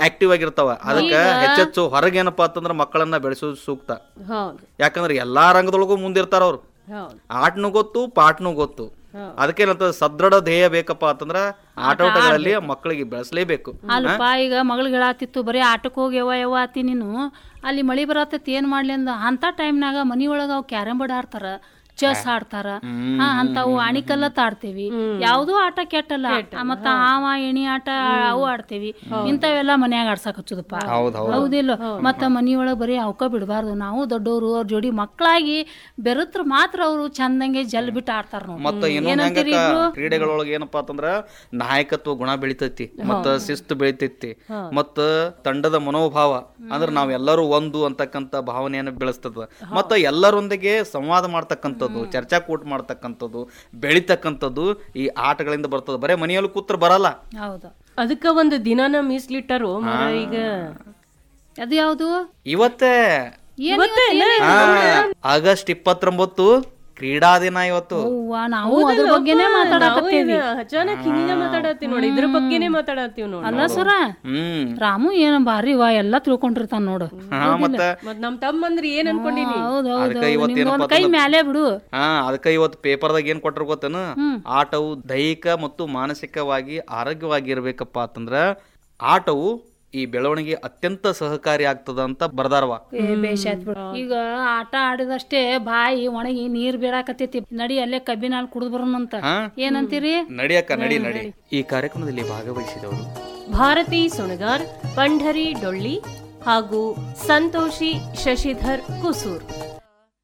active ಆಗಿರ್ತಾವ ಅದಕ್ಕೆ ಹೆಚ್ಚೆಚ್ಚು ಹೊರಗೇನಪ್ಪ ಅಂತಂದ್ರ ಮಕ್ಕಳನ್ನ ಬೆಳೆಸೋದು ಸೂಕ್ತ ಹೌದು ಯಾಕಂದ್ರೆ ಎಲ್ಲಾ ರಂಗದೊಳಗೂ ಮುಂದಿರ್ತಾರ ಅವ್ರು ಹೌದು ಆಟನು ಗೊತ್ತು ಪಾಠನು ಗೊತ್ತು ಅದಕ್ಕೇನಂತ ಸದೃಢ ಧ್ಯೇಯ ಬೇಕಪ್ಪ ಅಂತಂದ್ರ ಆಟೋಟಗಳಲ್ಲಿ ಮಕ್ಕಳಿಗೆ ಬೆಳೆಸಲೇಬೇಕು ಅಲ್ಪ ಈಗ ಮಗಳಿಗೆ ಹೇಳಾತಿತ್ತು ಬರೀ ಆಟಕ್ಕೆ ಹೋಗಿ ಯವ್ವ ಯವ್ವ ಆತಿ ನೀನು ಅಲ್ಲಿ ಮಳಿ ಬರತೈತಿ ಏನ್ ಮಾಡ್ಲಿ ಅಂದ ಅಂತ ಟೈಮ್ನಾಗ ಮನಿ ಒಳಗ ಅವ್ ಕ್ಯಾರಂ ಬೋರ್ಡ್ ಆಡ್ತಾರ ಚೆಸ್ ಆಡ್ತಾರ ಹಾ ಅಂತಾವು ಆಣಿಕಲ್ಲತ್ ಆಡ್ತೇವಿ ಯಾವ್ದು ಆಟ ಕೆಟ್ಟಲ್ಲ ಆ, ಮತ್ತ ಹಾವ ಎಣಿ ಆಟ ಅವು ಆಡ್ತೇವಿ ಇಂಥವೆಲ್ಲ ಮನ್ಯಾಗ ಆಡ್ಸಕ್ ಹಚ್ಚುದಪ್ಪ ಹೌದ್ ಹೌದ್ ಹೌದಿಲ್ಲ ಮತ್ತ ಮನಿಯೊಳಗ ಬರೀ ಅವಕ ಬಿಡಬಾರ್ದು ನಾವು ದೊಡ್ಡವರು ಅವ್ರ ಜೋಡಿ ಮಕ್ಕಳಾಗಿ ಬೆರತ್ರ ಮಾತ್ರ ಅವರು ಚಂದಂಗೆ ಜಲ್ ಬಿಟ್ಟು ಆಡ್ತಾರ ನೋಡಿ ಮತ್ತ ಇನ್ನೊಂದ್ ಹೆಂಗಕ್ಕ ಕ್ರೀಡೆಗಳೊಳಗ ಏನಪ್ಪಾ ಅಂತಂದ್ರ ನಾಯಕತ್ವ ಗುಣ ಬೆಳಿತೈತಿ ಮತ್ತ ಶಿಸ್ತು ಬೆಳಿತೈತಿ ಮತ್ತ ತಂಡದ ಮನೋಭಾವ ಅಂದ್ರ ನಾವೆಲ್ಲರೂ ಒಂದು ಅಂತಕ್ಕಂತ ಭಾವನೆಯನ್ನು ಬೆಳೆಸ್ತದ ಮತ್ತ ಎಲ್ಲರೊಂದಿಗೆ ಸಂವಾದ ಮಾಡ್ತಕ್ಕಂಥದ್ದು ಚರ್ಚಾ ಕೂಟ ಮಾಡ್ತಕ್ಕಂಥದ್ದು ಬೆಳಿತಕ್ಕಂಥದ್ದು ಈ ಆಟಗಳಿಂದ ಬರ್ತದ ಬರೇ ಮನೆಯಲ್ಲಿ ಕೂತ್ರ ಬರಲ್ಲ ಹೌದು ಅದಕ್ಕ ಒಂದು ದಿನಾನ ಮೀಸ್ಲಿಟ್ಟಾರು ಮರ ಈಗ ಅದು ಯಾವುದು ಇವತ್ತೇ ಹಾ, ಆಗಸ್ಟ್ ಇಪ್ಪತ್ತೊಂಬತ್ತು ಕ್ರೀಡಾ ದಿನ ಇವತ್ತು ಅವ್ವ ನಾವು ಅದ್ರ ಬಗ್ಗೆನೇ ಮಾತಾಡಕತ್ತೇವಿ ಅಚಾನಕ್ ಹಿಂಗ ಮಾತಾಡತ್ತೀವಿ ನೋಡಿ ಇದ್ರ ಬಗ್ಗೆನೇ ಮಾತಾಡತ್ತೀವಿ ನೋಡಿ ಅಲ್ಲ ಸರ ಹ್ಮ್ ರಾಮು ಏನ ಬಾರಿ ವಾ ಎಲ್ಲಾ ತಿಳ್ಕೊಂಡಿರ್ತಾನ ನೋಡು ಹಾ ಮತ್ತ ಮತ್ ನಮ್ ತಮ್ಮಂದ್ರ ಏನ್ ಅನ್ಕೊಂಡಿನಿ ಹೌದ್ ಹೌದ್ ಅದಕ್ಕ ಇವತ್ತು ನಿಮ್ದು ಒಂದ್ ಕೈ ಮ್ಯಾಲೆ ಬಿಡು ಹಾ ಅದಕ್ಕ ಇವತ್ತು ಪೇಪರ್ದಾಗ ಏನ್ ಕೊಟ್ಟರು ಗೊತ್ತೇನು ಆಟವು ದೈಹಿಕ ಮತ್ತು ಮಾನಸಿಕವಾಗಿ ಆರೋಗ್ಯವಾಗಿ ಇರ್ಬೇಕಪ್ಪ ಅಂತಂದ್ರ ಆಟವು ಈ ಬೆಳವಣಿಗೆ ಅತ್ಯಂತ ಸಹಕಾರಿ ಆಗ್ತದ ಅಂತ ಬರ್ದಾರವ ಏ ಬೇಷ್ ಆಯ್ತ್ ಬಿಡು ಈಗ ಆಟ ಆಡಿದಷ್ಟೇ ಬಾಯಿ ಒಣಗಿ ನೀರ್ ಬೀಳಾಕತ್ತೈತಿ ನಡಿ ಅಲ್ಲೇ ಕಬ್ಬಿನ ಹಾಲು ಕುಡಿದ್ ಬರೋಣಂತ ಹಾ ಏನಂತೀರಿ ನಡಿಯಕ್ಕ ನಡಿ ನಡಿ ಈ ಕಾರ್ಯಕ್ರಮದಲ್ಲಿ ಭಾಗವಹಿಸಿದವರು ಭಾರತಿ ಸುಣಗಾರ್ ಪಂಢರಿ ಡೊಳ್ಳಿ ಹಾಗೂ ಸಂತೋಷಿ ಶಶಿಧರ್ ಕುಸೂರ್